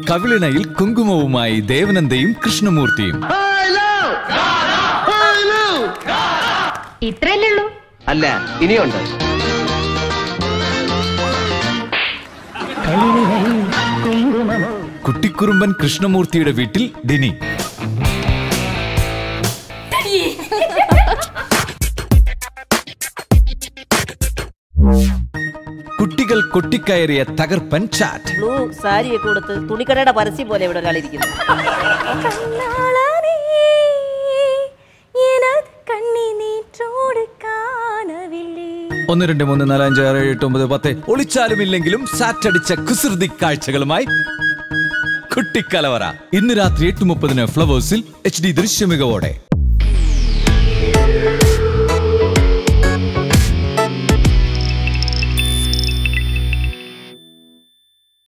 കവിളിണയിൽ കുങ്കുമവുമായി ദേവനന്ദയും കൃഷ്ണമൂർത്തിയും ഇത്രയല്ലേ ഉള്ളൂ അല്ല ഇനിയുണ്ട് കുട്ടിക്കുറുമ്പൻ കൃഷ്ണമൂർത്തിയുടെ വീട്ടിൽ ഡിനി കുട്ടികൾ കൊട്ടിക്കയറിയ തകർപ്പൻ ചാറ്റ് ബ്ലൂ സാരിയൊക്കെ കൊടുത്ത് തുണിക്കടയുടെ പരസ്യം പോലെ ഇവിടെ ഒരാളിരിക്കുന്നു கண்ணாளனே, எனது கண்ணி நீற்றோடு காணவில்லை ഒന്ന് രണ്ട് മൂന്ന് നാല് അഞ്ച് ആറ് ഏഴ് എട്ട് ഒമ്പത് പത്ത് ഒളിച്ചാലും ഇല്ലെങ്കിലും സാറ്റടിച്ച കുസൃതി കാഴ്ചകളുമായി കുട്ടിക്കലവറ ഇന്ന് രാത്രി എട്ട് മുപ്പതിന് ഫ്ലവേഴ്സിൽ എച്ച് ഡി ദൃശ്യമികവോടെ